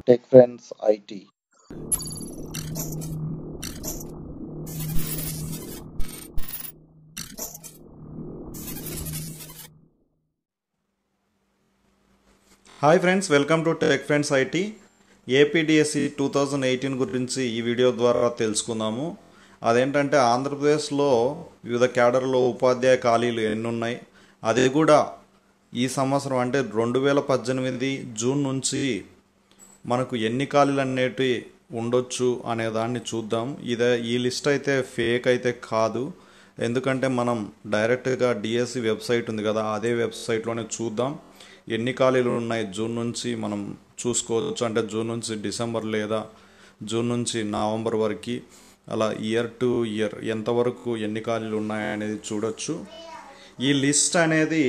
Tech Friends IT. Hi friends welcome to tech friends IT APDSC two thousand eighteen గురించి ఈ video ద్వారా తెలుసుకుందాము అదేంటంటే ఆంధ్రప్రదేశ్లో వివిధ క్యాడర్లో ఉపాధ్యాయ ఖాళీలు ఎన్ని ఉన్నాయి అది కూడా ఈ సంవత్సరం అంటే రెండు వేల పద్దెనిమిది జూన్ నుంచి మనకు ఎన్ని ఖాళీలు అనేటివి ఉండొచ్చు అనే దాన్ని చూద్దాం ఇదే ఈ లిస్ట్ అయితే ఫేక్ అయితే కాదు ఎందుకంటే మనం డైరెక్ట్గా డిఎస్సి వెబ్సైట్ ఉంది కదా అదే వెబ్సైట్లోనే చూద్దాం ఎన్ని ఖాళీలు ఉన్నాయి జూన్ నుంచి మనం చూసుకోవచ్చు అంటే జూన్ నుంచి డిసెంబర్ లేదా జూన్ నుంచి నవంబర్ వరకు అలా ఇయర్ టు ఇయర్ ఎంతవరకు ఎన్ని ఖాళీలు ఉన్నాయి అనేది చూడొచ్చు ఈ లిస్ట్ అనేది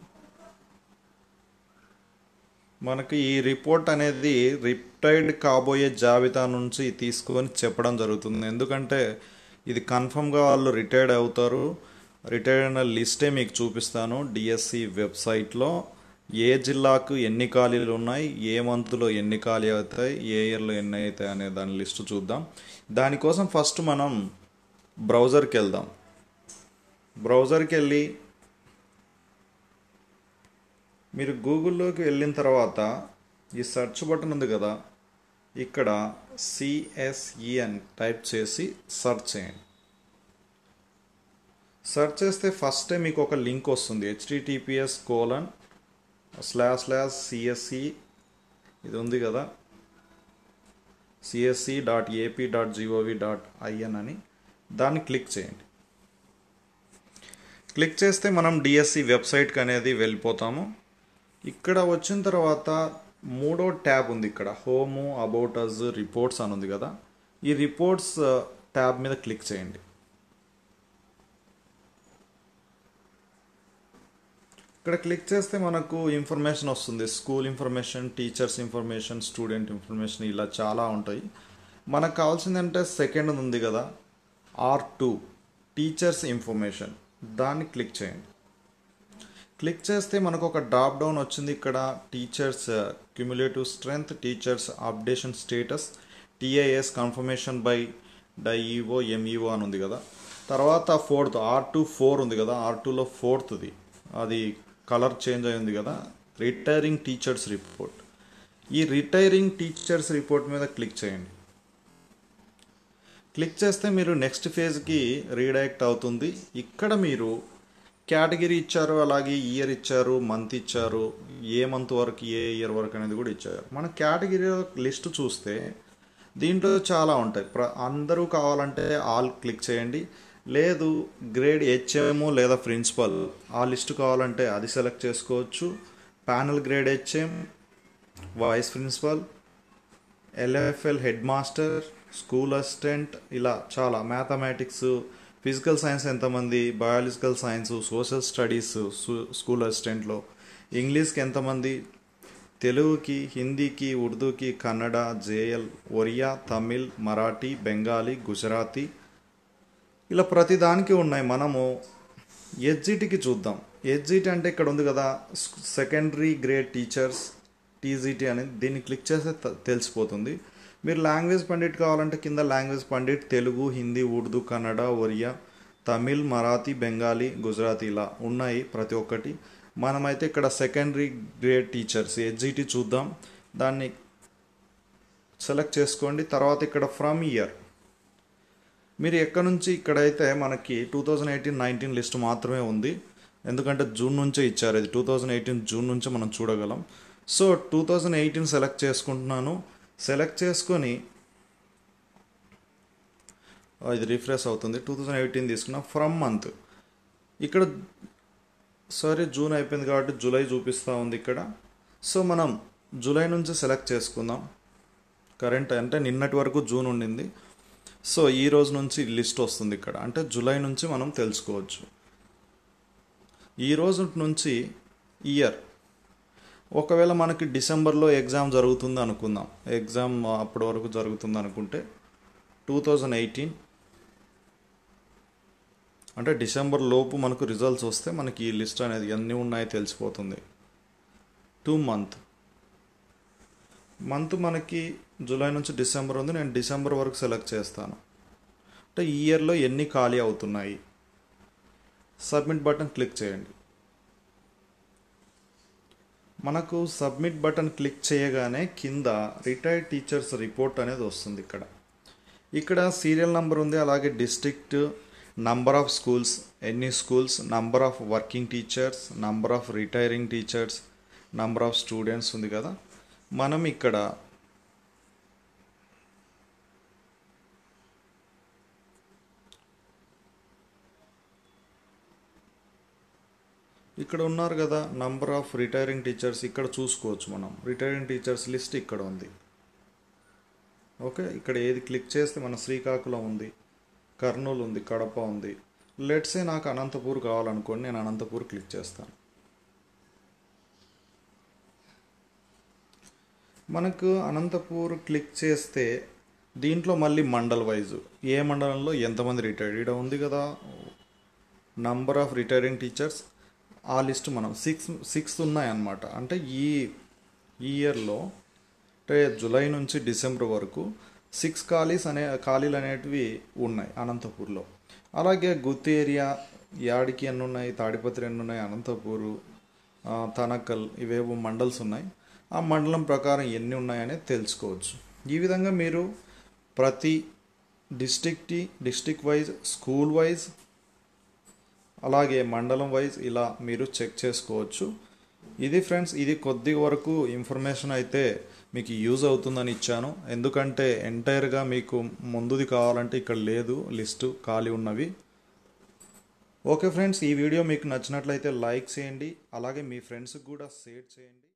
మనకి ఈ రిపోర్ట్ అనేది రిటైర్డ్ కాబోయే జాబితా నుంచి తీసుకొని చెప్పడం జరుగుతుంది ఎందుకంటే ఇది కన్ఫర్మ్గా వాళ్ళు రిటైర్డ్ అవుతారు రిటైర్డ్ అయిన లిస్టే మీకు చూపిస్తాను డిఎస్సి వెబ్సైట్లో ఏ జిల్లాకు ఎన్ని ఖాళీలు ఉన్నాయి ఏ మంత్లో ఎన్ని ఖాళీ అవుతాయి ఏ ఇయర్లో ఎన్ని అవుతాయి అనే దాని లిస్ట్ చూద్దాం దానికోసం ఫస్ట్ మనం బ్రౌజర్కి వెళ్దాం బ్రౌజర్కి వెళ్ళి మీరు గూగుల్లోకి వెళ్ళిన తర్వాత ఈ సెర్చ్ బటన్ ఉంది కదా ఇక్కడ సిఎస్ఈఎన్ టైప్ చేసి సెర్చ్ చేయండి సెర్చ్ చేస్తే ఫస్టే మీకు ఒక లింక్ వస్తుంది HTTPS colon slash slash CSC ఇది ఉంది కదా CSC dot AP dot GOV dot IN అని దాన్ని క్లిక్ చేయండి క్లిక్ చేస్తే మనం డిఎస్సి వెబ్సైట్కి అనేది వెళ్ళిపోతాము ఇక్కడ వచ్చిన తర్వాత మూడో ట్యాబ్ ఉంది ఇక్కడ హోము అబౌట్ అస్ రిపోర్ట్స్ అని ఉంది కదా ఈ రిపోర్ట్స్ ట్యాబ్ మీద క్లిక్ చేయండి ఇక్కడ క్లిక్ చేస్తే మనకు ఇన్ఫర్మేషన్ వస్తుంది school information teachers information student information ఇలా చాలా ఉంటాయి మనకు కావాల్సిందంటే సెకండ్ ఉంది కదా ఆర్ టూ టీచర్స్ ఇన్ఫర్మేషన్ దాన్ని క్లిక్ చేయండి క్లిక్ చేస్తే మనకు ఒక డ్రాప్ డౌన్ వచ్చింది ఇక్కడ teachers cumulative strength teachers updation status TIS confirmation by DyEO MEO అని ఉంది కదా తర్వాత ఫోర్త్ ఆర్ టూ ఫోర్ ఉంది కదా ఆర్ టూలో ఫోర్త్ది అది కలర్ చేంజ్ అయి ఉంది కదా రిటైరింగ్ టీచర్స్ రిపోర్ట్ ఈ రిటైరింగ్ టీచర్స్ రిపోర్ట్ మీద క్లిక్ చేయండి క్లిక్ చేస్తే మీరు నెక్స్ట్ ఫేజ్కి రీడైరెక్ట్ అవుతుంది ఇక్కడ మీరు కేటగిరీ ఇచ్చారు అలాగే ఇయర్ ఇచ్చారు మంత్ ఇచ్చారు ఏ మంత్ వరకు ఏ ఇయర్ వరకు అనేది కూడా ఇచ్చారు మన కేటగిరీ లిస్ట్ చూస్తే దీంట్లో చాలా ఉంటాయి ప్ర అందరూ కావాలంటే ఆల్ క్లిక్ చేయండి లేదు గ్రేడ్ హెచ్ఎం లేదా ప్రిన్సిపల్ ఆ లిస్ట్ కావాలంటే అది సెలెక్ట్ చేసుకోవచ్చు panel grade HM vice principal LFL head master school assistant ఇలా చాలా మ్యాథమెటిక్స్ ఫిజికల్ సైన్స్ ఎంతమంది biological science social studies school అసిస్టెంట్లో ఇంగ్లీష్కి ఎంతమంది తెలుగుకి హిందీకి ఉర్దూకి కన్నడ జేఎల్ ఒరియా తమిళ్ మరాఠీ బెంగాలీ గుజరాతీ ఇలా ప్రతి దానికి ఉన్నాయి మనము హెచ్జిటికి చూద్దాం హెచ్జిటి అంటే ఇక్కడ ఉంది కదా సెకండరీ గ్రేడ్ టీచర్స్ టీజీటీ అనేది దీన్ని క్లిక్ చేస్తే తెలిసిపోతుంది మీరు లాంగ్వేజ్ పండిట్ కావాలంటే కింద లాంగ్వేజ్ పండిట్ తెలుగు హిందీ ఉర్దూ కన్నడ ఒరియా తమిళ్ మరాఠీ బెంగాలీ గుజరాతీ ఇలా ఉన్నాయి ప్రతి ఒక్కటి మనమైతే ఇక్కడ సెకండరీ గ్రేడ్ టీచర్స్ హెచ్జిటి చూద్దాం దాన్ని సెలెక్ట్ చేసుకోండి తర్వాత ఇక్కడ ఫ్రమ్ ఇయర్ మీరు ఎక్కడ నుంచి ఇక్కడైతే మనకి two thousand eighteen nineteen list మాత్రమే ఉంది ఎందుకంటే జూన్ నుంచే ఇచ్చారు ఇది టూ థౌజండ్ ఎయిటీన్ జూన్ నుంచే మనం చూడగలం so two thousand eighteen select చేసుకుంటున్నాను సెలెక్ట్ చేసుకొని ఇది రిఫ్రెష్ అవుతుంది టూ థౌజండ్ ఎయిటీన్ తీసుకున్నా ఫ్రమ్ మంత్ ఇక్కడ సరే జూన్ అయిపోయింది కాబట్టి జూలై చూపిస్తూ ఉంది ఇక్కడ సో మనం జూలై నుంచి సెలెక్ట్ చేసుకుందాం కరెంట్ అంటే నిన్నటి వరకు జూన్ ఉండింది సో ఈ రోజు నుంచి లిస్ట్ వస్తుంది ఇక్కడ అంటే జూలై నుంచి మనం తెలుసుకోవచ్చు ఈ రోజు నుంచి ఇయర్ ఒకవేళ మనకి డిసెంబర్లో ఎగ్జామ్ జరుగుతుంది అనుకుందాం ఎగ్జామ్ అప్పటి వరకు జరుగుతుంది అనుకుంటే టూ థౌజండ్ ఎయిటీన్ అంటే డిసెంబర్ లోపు మనకు రిజల్ట్స్ వస్తే మనకి ఈ లిస్ట్ అనేది ఎన్ని ఉన్నాయో తెలిసిపోతుంది టూ మంత్ మంత్ మనకి జూలై నుంచి డిసెంబర్ ఉంది నేను డిసెంబర్ వరకు సెలెక్ట్ చేస్తాను అంటే ఈ ఇయర్లో ఎన్ని ఖాళీ అవుతున్నాయి సబ్మిట్ బటన్ క్లిక్ చేయండి మనకు సబ్మిట్ బటన్ క్లిక్ చేయగానే కింద రిటైర్డ్ టీచర్స్ రిపోర్ట్ అనేది వస్తుంది ఇక్కడ ఇక్కడ సీరియల్ నెంబర్ ఉంది అలాగే డిస్ట్రిక్ట్ నంబర్ ఆఫ్ స్కూల్స్ ఎన్ని schools number of working teachers number of retiring teachers number of students ఉంది కదా మనం ఇక్కడ ఇక్కడ ఉన్నారు కదా నంబర్ ఆఫ్ రిటైరింగ్ టీచర్స్ ఇక్కడ చూసుకోవచ్చు మనం రిటైరింగ్ టీచర్స్ లిస్ట్ ఇక్కడ ఉంది ఓకే ఇక్కడ ఏది క్లిక్ చేస్తే మన శ్రీకాకుళం ఉంది కర్నూలు ఉంది కడప ఉంది లెట్సే నాకు అనంతపూర్ కావాలనుకోండి నేను అనంతపూర్ క్లిక్ చేస్తాను మనకు అనంతపూర్ క్లిక్ చేస్తే దీంట్లో మళ్ళీ మండల్ వైజ్ ఏ మండలంలో ఎంతమంది రిటైర్డ్ ఇక్కడ ఉంది కదా నంబర్ ఆఫ్ రిటైరింగ్ టీచర్స్ ఆ లిస్ట్ మనం సిక్స్ సిక్స్ ఉన్నాయన్నమాట అంటే ఈ ఈ ఇయర్లో అంటే జూలై నుంచి డిసెంబర్ వరకు సిక్స్ ఖాళీస్ అనే ఖాళీలు అనేటివి ఉన్నాయి అనంతపూర్లో అలాగే గుత్తి ఏరియా యాడికి ఎన్ని ఉన్నాయి తాడిపత్రి ఎన్ని ఉన్నాయి అనంతపూరు ఆ, తనకల్ ఇవేవో మండల్స్ ఉన్నాయి ఆ మండలం ప్రకారం ఎన్ని ఉన్నాయనేది తెలుసుకోవచ్చు ఈ విధంగా మీరు ప్రతి district district wise school wise అలాగే మండలం వైజ్ ఇలా మీరు చెక్ చేసుకోవచ్చు ఇది ఫ్రెండ్స్ ఇది కొద్ది వరకు ఇన్ఫర్మేషన్ అయితే మీకు యూజ్ అవుతుందని ఇచ్చాను ఎందుకంటే ఎంటైర్గా మీకు ముందుది కావాలంటే ఇక్కడ లేదు లిస్టు ఖాళీ ఉన్నవి ఓకే ఫ్రెండ్స్ ఈ వీడియో మీకు నచ్చినట్లయితే లైక్ చేయండి అలాగే మీ ఫ్రెండ్స్కి కూడా షేర్ చేయండి